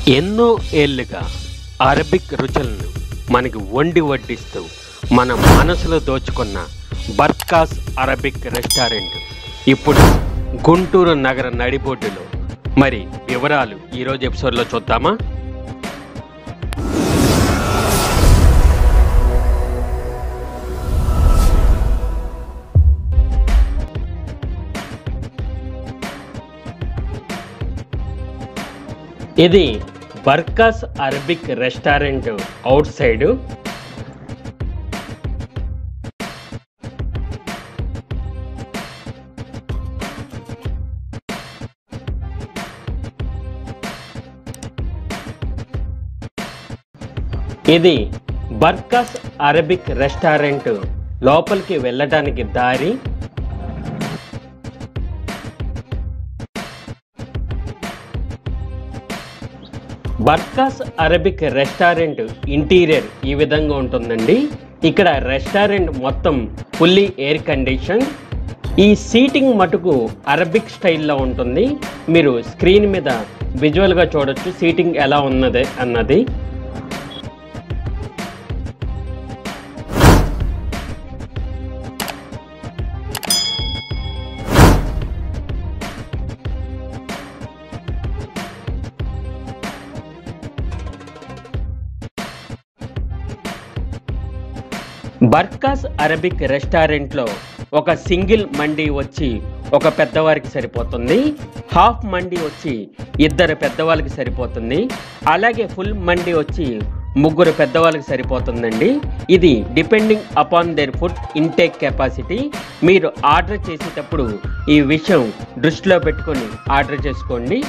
ఎన్నో ఏళ్లుగా అరబిక్ రుచులను మనకి వండి వడ్డిస్తూ మన మనసులో దోచుకున్న బర్కాస్ అరబిక్ రెస్టారెంట్ ఇప్పుడు గుంటూరు నగర నడిబొడ్డులో మరి వివరాలు ఈరోజు ఎపిసోడ్లో చూద్దామా ఇది Barkas Arabic restaurant outside ఇది బర్కాస్ అరబిక్ రెస్టారెంట్ లోపలికి వెళ్ళటానికి దారి బర్కాస్ అరబిక్ రెస్టారెంట్ ఇంటీరియర్ ఈ విధంగా ఉంటుందండి ఇక్కడ రెస్టారెంట్ మొత్తం ఫుల్లీ ఎయిర్ కండిషన్ ఈ సీటింగ్ మటుకు అరబిక్ స్టైల్లో ఉంటుంది మీరు స్క్రీన్ మీద విజువల్గా చూడొచ్చు సీటింగ్ ఎలా ఉన్నది అన్నది బర్కాస్ అరబిక్ రెస్టారెంట్లో ఒక సింగిల్ మండి వచ్చి ఒక పెద్దవారికి సరిపోతుంది హాఫ్ మండి వచ్చి ఇద్దరు పెద్దవాళ్ళకి సరిపోతుంది అలాగే ఫుల్ మండి వచ్చి ముగ్గురు పెద్దవాళ్ళకి సరిపోతుందండి ఇది depending upon their food intake capacity మీరు ఆర్డర్ చేసేటప్పుడు ఈ విషయం దృష్టిలో పెట్టుకొని ఆర్డర్ చేసుకోండి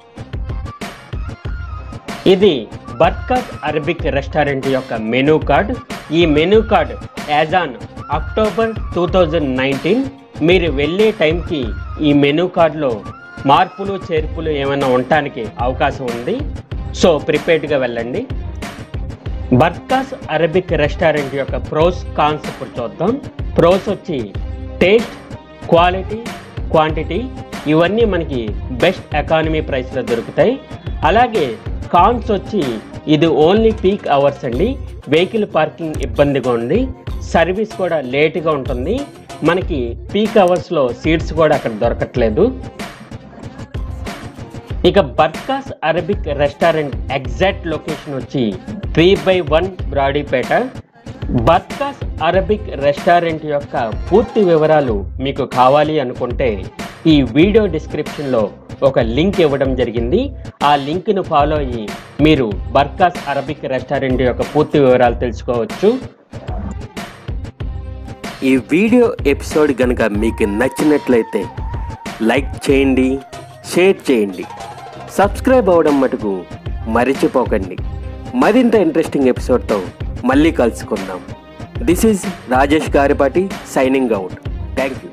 ఇది బర్కాస్ అరబిక్ రెస్టారెంట్ యొక్క మెనూ కార్డ్ ఈ menu card as on October two thousand nineteen మీరు వెళ్ళే టైంకి ఈ మెనూ కార్డులో మార్పులు చేర్పులు ఏమైనా ఉండటానికి అవకాశం ఉంది సో ప్రిపేర్డ్గా వెళ్ళండి బర్కాస్ అరబిక్ రెస్టారెంట్ యొక్క ప్రోస్ కాన్స్ ఇప్పుడు చూద్దాం ప్రోస్ వచ్చి టేస్ట్ క్వాలిటీ క్వాంటిటీ ఇవన్నీ మనకి బెస్ట్ ఎకానమీ ప్రైస్లో దొరుకుతాయి అలాగే కాన్స్ వచ్చి ఇది ఓన్లీ పీక్ అవర్స్ అండి వెహికల్ పార్కింగ్ ఇబ్బందిగా ఉంది సర్వీస్ కూడా లేట్గా ఉంటుంది మనకి పీక్ అవర్స్లో సీట్స్ కూడా అక్కడ దొరకట్లేదు ఇక Barkas Arabic restaurant exact location వచ్చి three by one Brodipet Barkas Arabic restaurant యొక్క పూర్తి వివరాలు మీకు కావాలి అనుకుంటే ఈ వీడియో డిస్క్రిప్షన్లో ఒక లింక్ ఇవ్వడం జరిగింది ఆ లింక్ను ఫాలో అయ్యి మీరు బర్కాస్ అరబిక్ రెస్టారెంట్ యొక్క పూర్తి వివరాలు తెలుసుకోవచ్చు ఈ వీడియో ఎపిసోడ్ కనుక మీకు నచ్చినట్లయితే లైక్ చేయండి షేర్ చేయండి సబ్స్క్రైబ్ అవ్వడం మటుకు మరిచిపోకండి మరింత ఇంట్రెస్టింగ్ ఎపిసోడ్తో మళ్ళీ కలుసుకుందాం this is Rajesh Garipati signing out thank you